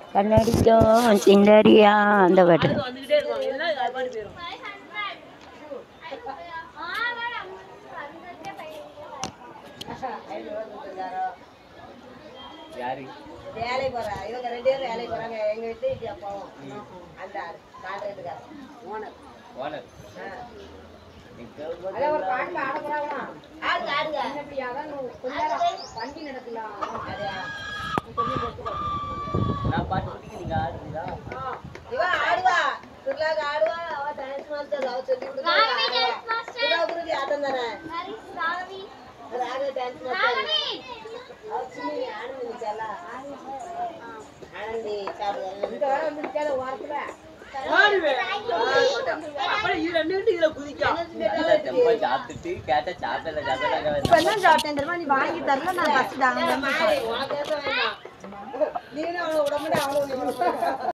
கண்ணடிக்கும் சிண்டரியா அந்த பாட்டு வந்துகிட்டே இருக்கும் இல்லைன்னா அது பாட்டு போயிடும் யாரு வேலைக்கு போறா இவங்க ரெண்டு பேரும் வேலைக்கு போறாங்க எங்க வீட்டு இப்படி அப்பாவும் அந்த கான்ட்ராக்டுக்காரன் ஓனர் ஓனர் அதான் ஒரு பாட்டுல ஆட போறாங்களா ஆடுங்க ஆடுங்க வண்டி நடக்கலாம் நான் பாட்டு குடிக்க நீங்க ஆடுறீங்களா இவன் ஆடுவா சுர்லாக்கு ஆடுவா அவ டான்ஸ் மாஸ்டர் அவ சொல்லி கொடுத்தா குருஜி ஆட்டம் தானே ராக டான்ஸ் மாஸ்டர் அவ சின்ன ஆனந்தி நிச்சால ஆனந்தி சாப்பிடுவாங்க இந்த வர வந்து நிக்காத ஓரத்துல ஆடுவேன் அப்புறம் இது ரெண்டு கிட்ட இதுல குதிக்கும் ரொம்ப சாப்பிட்டுட்டு கேட்டா சாப்பிடல சாப்பிடல இப்பதான் சாப்பிட்டேன் தெரியுமா நீ வாங்கி தரல நான் ஃபர்ஸ்ட் தாங்க உனக்கு பேச வேண்டாம் நீனும் அவளை விட மாட்டேன் அவளும்